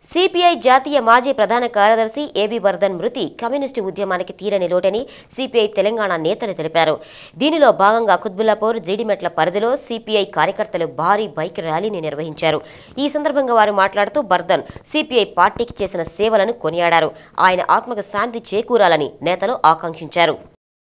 CPI జాతీయ మాజీ ప్రధాన కార్యదర్శి ఏబి వర్ధన్ మృతి కమ్యూనిస్టు ఉద్యమానికి తీరని లోటని సిపిఐ తెలంగాణ నేతలు తెలిపారు దీనిలో భాగంగా కుత్బుల్లాపూర్ జీడిమెట్ల పరిధిలో సిపిఐ కార్యకర్తలు భారీ బైక్ ర్యాలీని నిర్వహించారు ఈ సందర్భంగా వారు మాట్లాడుతూ బర్ధన్ సిపిఐ పార్టీకి చేసిన సేవలను కొనియాడారు ఆయన ఆత్మకు శాంతి చేకూరాలని నేతలు ఆకాంక్షించారు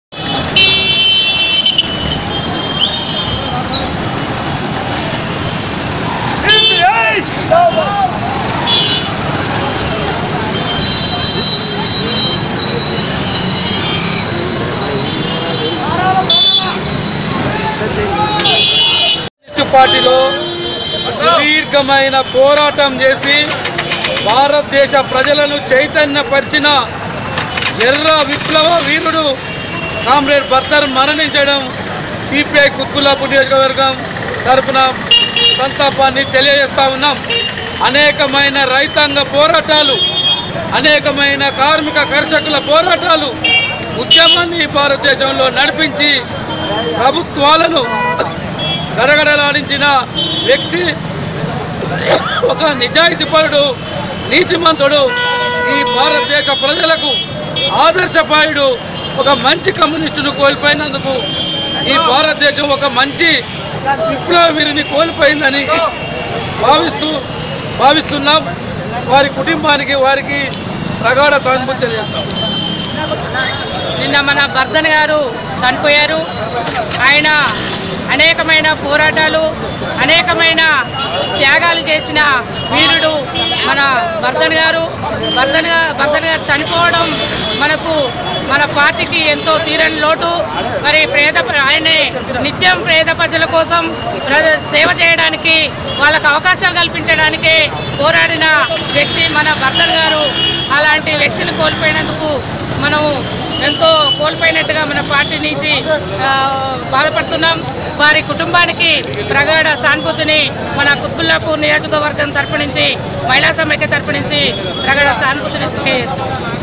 కమ్యూనిస్టు పార్టీలో సుదీర్ఘమైన పోరాటం చేసి భారతదేశ ప్రజలను చైతన్యపరిచిన ఎర్ర విప్లవ వీరుడు కామ్రేడ్ బర్తర్ మరణించడం సిపిఐ కుత్బుల్లాపూర్ నియోజకవర్గం తరపున సంతాపాన్ని తెలియజేస్తా ఉన్నాం అనేకమైన రైతాంగ పోరాటాలు అనేకమైన కార్మిక కర్షకుల పోరాటాలు ఉద్యమాన్ని భారతదేశంలో నడిపించి ప్రభుత్వాలను గడగడలాడించిన వ్యక్తి ఒక నిజాయితీపరుడు నీతిమంతుడు ఈ భారతదేశ ప్రజలకు ఆదర్శపాయుడు ఒక మంచి కమ్యూనిస్టును కోల్పోయినందుకు ఈ భారతదేశం ఒక మంచి విప్లవ వీరిని కోల్పోయిందని భావిస్తూ భావిస్తున్నాం వారి కుటుంబానికి వారికి ప్రగాఢ సానుభూతి తెలియజేస్తాం నిన్న మన బర్ధన్ గారు చనిపోయారు ఆయన అనేకమైన పోరాటాలు అనేకమైన త్యాగాలు చేసిన వీరుడు మన బర్ధన్ గారు బర్ధన్ గా బర్ధన్ గారు చనిపోవడం మనకు మన పార్టీకి ఎంతో తీరని లోటు మరి పేద ప్ర- ఆయనే నిత్యం పేద ప్రజల కోసం ప్ర- సేవ చేయడానికి వాళ్ళకు అవకాశాలు కల్పించడానికి పోరాడిన వ్యక్తి మన బర్ధన్ గారు అలాంటి వ్యక్తిని కోల్పోయినందుకు మనం ఎంతో కోల్పోయినట్టుగా మన పార్టీ నుంచి ఆ, బాధపడుతున్నాం వారి కుటుంబానికి ప్రగాఢ సానుభూతిని మన కుత్బుల్లాపూర్ నియోజకవర్గం తరపు నుంచి మహిళా సమైక్య తరపు నుంచి ప్రగాఢ సానుభూతిని తెలియజేస్తున్నాం